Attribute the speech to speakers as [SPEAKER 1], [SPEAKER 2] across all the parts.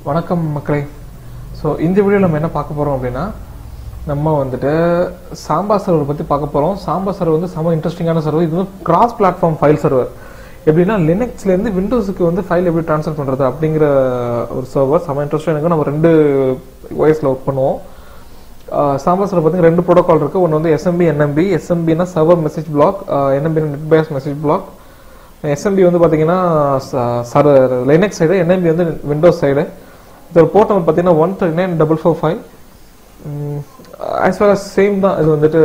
[SPEAKER 1] வணக்கம் மக்களே ஸோ இந்த வீடியோ நம்ம என்ன பார்க்க போகிறோம் அப்படின்னா நம்ம வந்துட்டு சாம்பா சர்வர் பற்றி பார்க்க போகிறோம் சாம்பா சர்வர் வந்து செம இன்ட்ரெஸ்டிங்கான சர்வர் இது வந்து கிராஸ் பிளாட்ஃபார்ம் ஃபைல் சர்வர் எப்படின்னா லினக்ஸ்லேருந்து விண்டோஸுக்கு வந்து ஃபைல் எப்படி ட்ரான்ஸ்ஃபர் பண்ணுறது அப்படிங்கிற ஒரு சர்வர் செம இன்ட்ரெஸ்டாக எனக்கு நம்ம ரெண்டு ஒய்ஸில் ஒர்க் பண்ணுவோம் சாம்பா சர்வர் பார்த்தீங்கன்னா ரெண்டு ப்ரோட்டோகால் இருக்குது ஒன்று வந்து எஸ்எம்பி என்எம்பி எஸ்எம்பினா server message block NMB net base message block SMB வந்து பார்த்தீங்கன்னா சர் லினக்ஸ் சைடு என்எம்பி வந்து விண்டோஸ் சைடு இதோட போர்ட் நம்பர் பார்த்தீங்கன்னா one three nine double four five as well as same தான் இது வந்துட்டு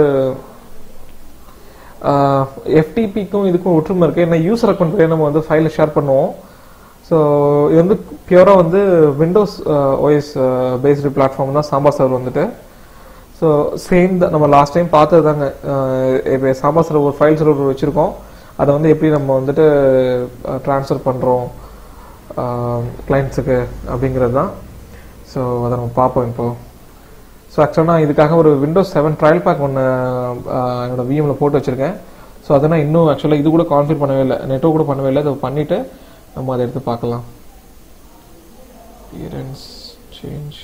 [SPEAKER 1] எஃப்டிபிக்கும் இதுக்கும் ஒற்றுமை இருக்குது ஏன்னா யூசர் அக்கௌண்ட் வழியாக நம்ம வந்து ஃபைலை ஷேர் பண்ணுவோம் ஸோ இது வந்து பியூராக வந்து விண்டோஸ் ஓஎஸ் பேஸ்டு பிளாட்ஃபார்ம் தான் சாம்பா சர்வர் வந்துட்டு ஸோ சேம் தான் நம்ம லாஸ்ட் டைம் பார்த்தது தாங்க இப்போ சாம்பா சர்வர் ஒரு ஃபைல் சர்வர் வச்சுருக்கோம் அதை வந்து எப்படி நம்ம வந்துட்டு ட்ரான்ஸ்ஃபர் பண்ணுறோம் கிளைண்ட்ஸுக்கு அப்படிங்கிறது தான் ஸோ அதை நம்ம பார்ப்போம் இப்போது ஸோ ஆக்சுவலாக நான் இதுக்காக ஒரு விண்டோஸ் செவன் ட்ரையல் பேக் ஒன்று என்னோட விஎம்ல போட்டு வச்சுருக்கேன் ஸோ அதை நான் இன்னும் ஆக்சுவலாக இது கூட கான்ஃபிகர் பண்ணவே இல்லை நெட்ஒர்க் கூட பண்ணவே இல்லை அதை பண்ணிவிட்டு நம்ம அதை எடுத்து பார்க்கலாம் சேஞ்ச்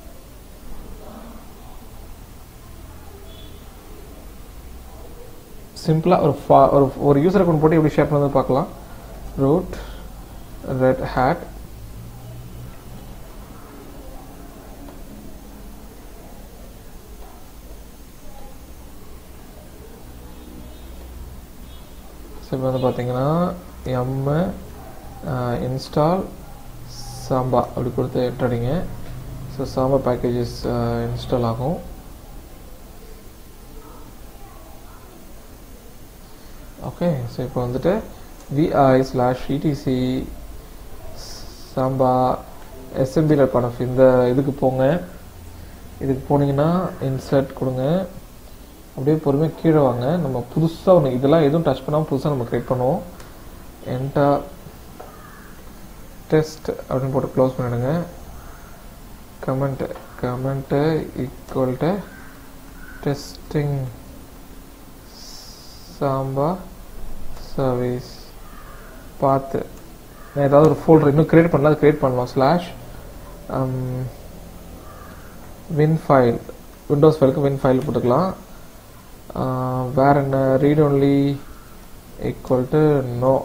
[SPEAKER 1] சிம்பிளாக ஒரு ஃபா ஒரு ஒரு யூசர் அக்கௌண்ட் போட்டு எப்படி ஷேர் பண்ணது பார்க்கலாம் ரூட் ரெட் ஹேட் ஸோ இப்போ வந்து பார்த்தீங்கன்னா எம் இன்ஸ்டால் சாம்பா அப்படி கொடுத்து எட்டடிங்க so Samba packages install okay so so இப்போ வந்துட்டு விஐ ஸ்லாஷ் இடிசி சாம்பா எஸ்எம்பியில் பணம் இந்த இதுக்கு போங்க இதுக்கு போனீங்கன்னா இன்சர்ட் கொடுங்க அப்படியே பொறுமையாக கீழே வாங்க நம்ம புதுசாக ஒன்று இதெல்லாம் எதுவும் டச் பண்ணாமல் புதுசாக நம்ம க்ரியேட் பண்ணுவோம் என்டா டெஸ்ட் அப்படின்னு போட்டு க்ளோஸ் பண்ணிடுங்க comment comment equal to testing Samba service பார்த்து நான் ஏதாவது ஒரு ஃபோல்டர் இன்னும் க்ரியேட் பண்ணல அது க்ரியேட் பண்ணலாம் ஸ்லாஷ் வின் ஃபைல் விண்டோஸ் ஃபைலுக்கு வின் ஃபைல் போட்டுக்கலாம் வேற என்ன read only equal to no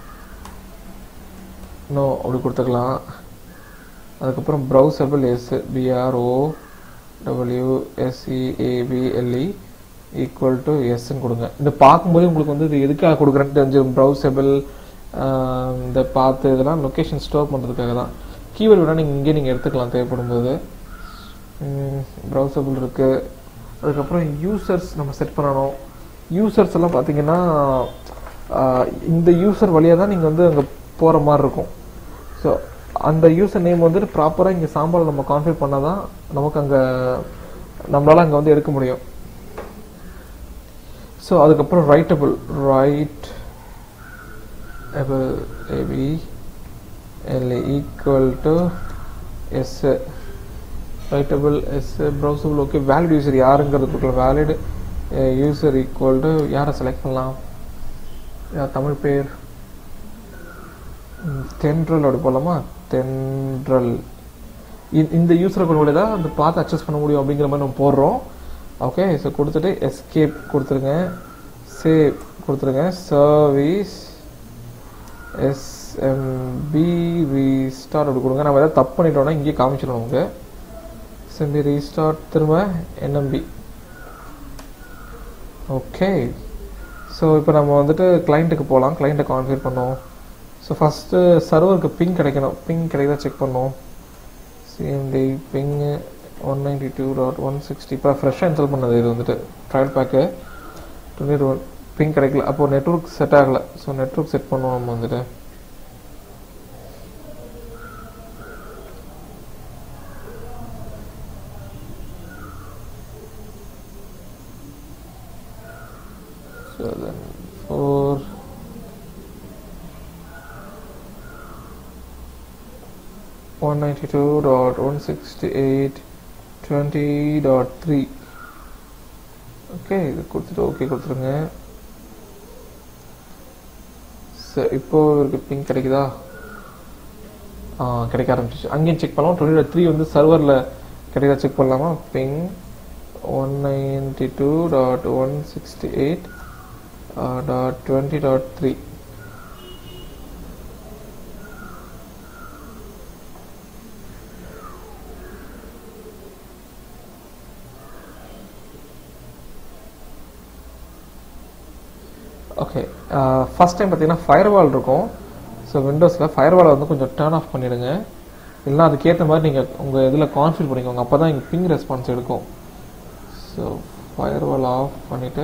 [SPEAKER 1] no அப்படி கொடுத்துக்கலாம் அதுக்கப்புறம் browsable yes BRO W SEABLE equal to எஸ்ன்னு கொடுங்க இந்த பார்க்கும்போது உங்களுக்கு வந்து இது எதுக்காக கொடுக்குறேன்னு தெரிஞ்சு ப்ரௌசபிள் இந்த பார்த்து இதெல்லாம் லொக்கேஷன் ஸ்டோர் பண்ணுறதுக்காக தான் கீவேர்டு வேணால் நீங்கள் இங்கே நீங்கள் எடுத்துக்கலாம் தேவைப்படும் போது ப்ரௌசபிள் இருக்குது அதுக்கப்புறம் யூசர்ஸ் நம்ம செட் பண்ணணும் யூசர்ஸ் எல்லாம் பார்த்தீங்கன்னா இந்த யூசர் வழியாக தான் நீங்கள் வந்து அங்கே போகிற மாதிரி இருக்கும் ஸோ அந்த யூசர் நேம் வந்துட்டு ப்ராப்பராக இங்கே சாம்பார் நம்ம கான்ஃபிக் பண்ணால் தான் நமக்கு அங்கே நம்மளால் அங்கே வந்து எடுக்க முடியும் ஸோ அதுக்கப்புறம் writable right A P L equal to S writable S browsable okay valid user யாருங்கிறது கொடுக்கலாம் வேலிட் யூசர் ஈக்குவல் டு யாரை செலக்ட் பண்ணலாம் யார் தமிழ் பேர் தென்றல் அப்படி போகலாமா தென்றல் இந்த யூசரை கொண்டு தான் அந்த பார்த்து அக்சஸ் பண்ண முடியும் அப்படிங்கிற மாதிரி நம்ம போடுறோம் ஓகே ஸோ கொடுத்துட்டு எஸ்கேப் கொடுத்துருங்க சேவ் கொடுத்துருங்க சர்வீஸ் எஸ்எம்பி ரீஸ்டார்ட் அப்படி கொடுங்க நம்ம எதாவது தப்பு பண்ணிட்டோம்னா இங்கேயே காமிச்சிடும் நமக்கு எஸ்எம்பி ரீஸ்டார்ட் திரும்ப என்எம்பி ஓகே ஸோ இப்போ நம்ம வந்துட்டு கிளைண்ட்டுக்கு போகலாம் கிளைண்ட்டை கான்ஃபிகர் பண்ணுவோம் ஸோ ஃபஸ்ட்டு சர்வருக்கு பிங் கிடைக்கணும் பிங் கிடைக்குதா செக் பண்ணுவோம் CMD ping one ninety two dot one sixty இப்போ ஃப்ரெஷ்ஷாக இன்ஸ்டால் பண்ணது இது வந்துட்டு trial pack twenty one ping கிடைக்கல அப்போது நெட்ஒர்க் செட் ஆகலை ஸோ நெட்ஒர்க் செட் பண்ணுவோம் நம்ம வந்துட்டு So then for one ninety two dot one sixty eight twenty dot three okay இது கொடுத்துட்டு ஓகே கொடுத்துருங்க சரி இப்போ இவருக்கு பிங்க் கிடைக்குதா கிடைக்க ஆரம்பிச்சிச்சு அங்கேயும் செக் பண்ணலாம் டுவெண்ட்டி டாட் த்ரீ வந்து சர்வரில் கிடைக்கிறத செக் பண்ணலாமா ping one ninety two dot one sixty eight dot twenty dot three okay first time பார்த்தீங்கன்னா ஃபயர்வால் இருக்கும் ஸோ விண்டோஸில் ஃபயர்வாலை வந்து கொஞ்சம் டேர்ன் ஆஃப் பண்ணிவிடுங்க இல்லைனா அதுக்கேற்ற மாதிரி நீங்கள் உங்கள் இதில் கான்ஃபில் பண்ணிக்கோங்க அப்போ தான் இங்கே பிங் ரெஸ்பான்ஸ் எடுக்கும் ஸோ ஃபயர்வால் ஆஃப் பண்ணிவிட்டு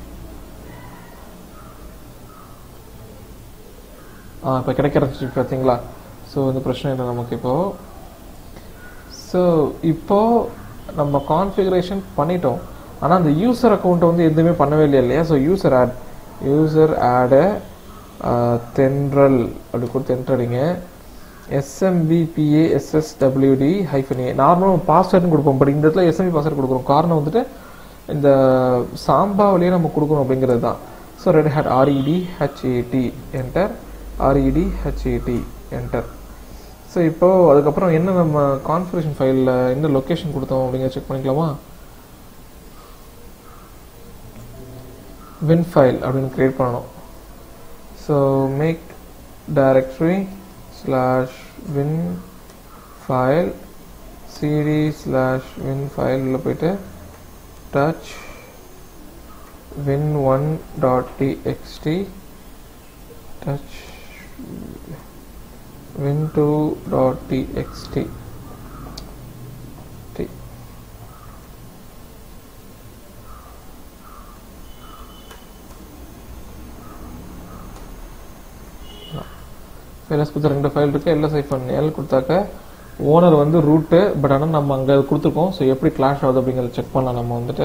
[SPEAKER 1] ஆ இப்போ கிடைக்கிறச்சு பார்த்தீங்களா ஸோ இந்த பிரச்சனை இல்லை நமக்கு இப்போது ஸோ இப்போது நம்ம கான்ஃபிகரேஷன் பண்ணிட்டோம் ஆனால் அந்த யூசர் அக்கௌண்ட்டை வந்து எதுவுமே பண்ணவே இல்லையா இல்லையா ஸோ யூசர் ஆட் யூசர் ஆடு தென்றல் அப்படி கொடுத்து என்ட்ரடிங்க எஸ்எம்பிபிஏ எஸ்எஸ்டபிள்யூடி ஹைஃபன் ஏ நார்மலாக பாஸ்வேர்டுன்னு கொடுப்போம் பட் இந்த இடத்துல எஸ்எம்பி பாஸ்வேர்டு கொடுக்குறோம் காரணம் வந்துட்டு இந்த சாம்பாவிலேயே நம்ம கொடுக்கணும் அப்படிங்கிறது தான் so red hat RED HAT enter RED HAT enter so இப்போ அதுக்கப்புறம் என்ன நம்ம கான்ஃபிகரேஷன் ஃபைலில் என்ன லொக்கேஷன் கொடுத்தோம் அப்படிங்கிற செக் பண்ணிக்கலாமா win file அப்படின்னு கிரியேட் பண்ணணும் so make directory slash win file CD slash win ஃபைலில் போயிட்டு touch win one dot TXT touch win two dot TXT files கொடுத்த ரெண்டு ஃபைல் இருக்குது எல்எஸ் ஐஃபன் எல் கொடுத்தாக்க ஓனர் வந்து ரூட்டு பட் ஆனால் நம்ம அங்கே கொடுத்துருக்கோம் ஸோ எப்படி கிளாஷ் ஆகுது அப்படிங்கிறத செக் பண்ணலாம் நம்ம வந்துட்டு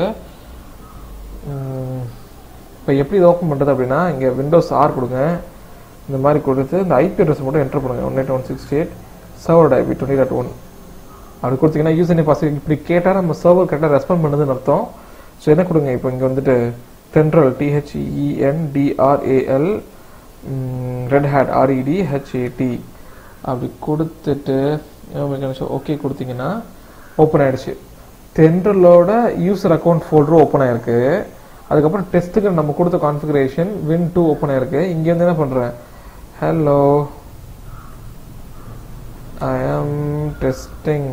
[SPEAKER 1] இப்போ எப்படி இது ஓப்பன் பண்ணுறது அப்படின்னா இங்கே விண்டோஸ் ஆர் கொடுங்க இந்த மாதிரி கொடுத்து இந்த ஐபி அட்ரஸ் மட்டும் என்டர் பண்ணுங்க one eight one sixty eight server IP twenty dot one அப்படி கொடுத்தீங்கன்னா யூசர் நேம் பாஸ்வேர்ட் இப்படி கேட்டால் நம்ம சர்வர் கரெக்டாக ரெஸ்பாண்ட் பண்ணுதுன்னு அர்த்தம் ஸோ என்ன கொடுங்க இப்போ இங்கே வந்துட்டு Thendral THEN DRAL red hat RED HAT அப்படி கொடுத்துட்டு ஓகே கொடுத்தீங்கன்னா ஓப்பன் ஆயிடுச்சு தென்றலோட யூசர் அக்கௌண்ட் ஃபோல்டரும் ஓப்பன் ஆயிருக்கு அதுக்கப்புறம் டெஸ்ட்டுக்கு நம்ம கொடுத்த கான்ஃபிகரேஷன் வின் டூ ஓப்பன் ஆயிருக்கு இங்கே வந்து என்ன பண்ணுறேன் hello I am testing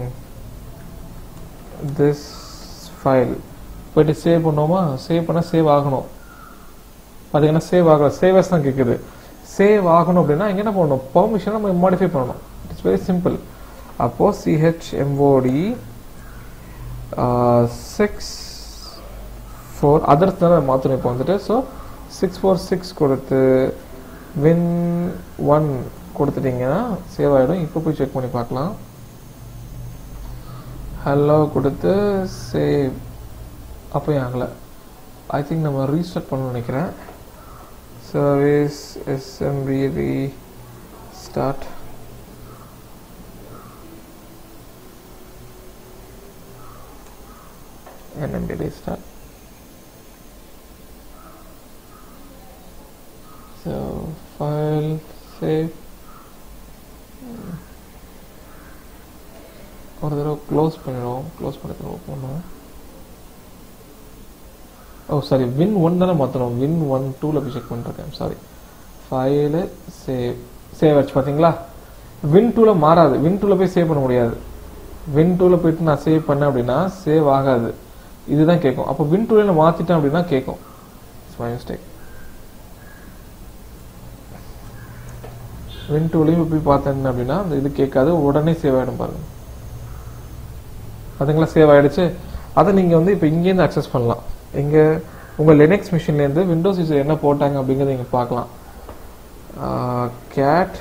[SPEAKER 1] this file போயிட்டு சேவ் பண்ணுவோமா சேவ் பண்ணால் சேவ் ஆகணும் பார்த்தீங்கன்னா சேவ் ஆகல சேவஸ் தான் கேட்குது சேவ் ஆகணும் அப்படின்னா இங்கே என்ன பண்ணணும் பெர்மிஷன் நம்ம மாடிஃபை பண்ணணும் இட்ஸ் வெரி சிம்பிள் அப்போது சிஹெச்எம்ஓடி சிக்ஸ் ஃபோர் அதர்ஸ் தானே மாற்றணும் இப்போ வந்துட்டு ஸோ சிக்ஸ் ஃபோர் சிக்ஸ் கொடுத்து வின் ஒன் கொடுத்துட்டிங்கன்னா சேவ் ஆகிடும் இப்போ போய் செக் பண்ணி பார்க்கலாம் ஹலோ கொடுத்து சேவ் அப்போயும் ஆகலை ஐ திங்க் நம்ம ரீஸ்டார்ட் பண்ணணும்னு நினைக்கிறேன் service SMB restart NMB restart. So file save. ஒரு தடவை க்ளோஸ் பண்ணிடுவோம் க்ளோஸ் பண்ணி தடவை பண்ணுவோம் ஓ சாரி வின் ஒன் தானே மாற்றணும் வின் ஒன் டூவில் போய் செக் பண்ணிருக்கேன் சாரி ஃபைலு சேவ் சேவ் ஆச்சு பார்த்தீங்களா வின் டூவில் மாறாது வின் டூவில் போய் சேவ் பண்ண முடியாது வின் டூவில் போயிட்டு நான் சேவ் பண்ணேன் அப்படின்னா சேவ் ஆகாது இதுதான் கேட்கும் அப்போ வின் டூவில் மாற்றிட்டேன் அப்படின்னா கேட்கும் இட்ஸ் மை மிஸ்டேக் வின் டூலையும் போய் பார்த்தேன் அப்படின்னா அந்த இது கேட்காது உடனே சேவ் ஆகிடும் பாருங்க அதுங்களா சேவ் ஆகிடுச்சு அதை நீங்கள் வந்து இப்போ இங்கேருந்து அக்சஸ் பண்ணலாம் இங்கே உங்கள் லினக்ஸ் மிஷின்லேருந்து விண்டோஸ் யூசர் என்ன போட்டாங்க அப்படிங்கிறத நீங்கள் பார்க்கலாம் cat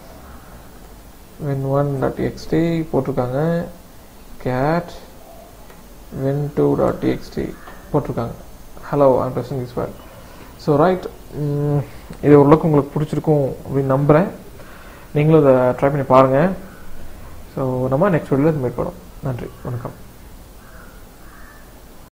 [SPEAKER 1] win one dot TXT போட்டிருக்காங்க cat win two dot TXT போட்டிருக்காங்க ஹலோ ஐம் பிரசன் திஸ் ஃபைல் ஸோ ரைட் இது ஓரளவுக்கு உங்களுக்கு பிடிச்சிருக்கும் அப்படின்னு நம்புகிறேன் நீங்களும் இதை ட்ரை பண்ணி பாருங்கள் ஸோ நம்ம நெக்ஸ்ட் வீடியோவில் மீட் பண்ணோம் நன்றி வணக்கம்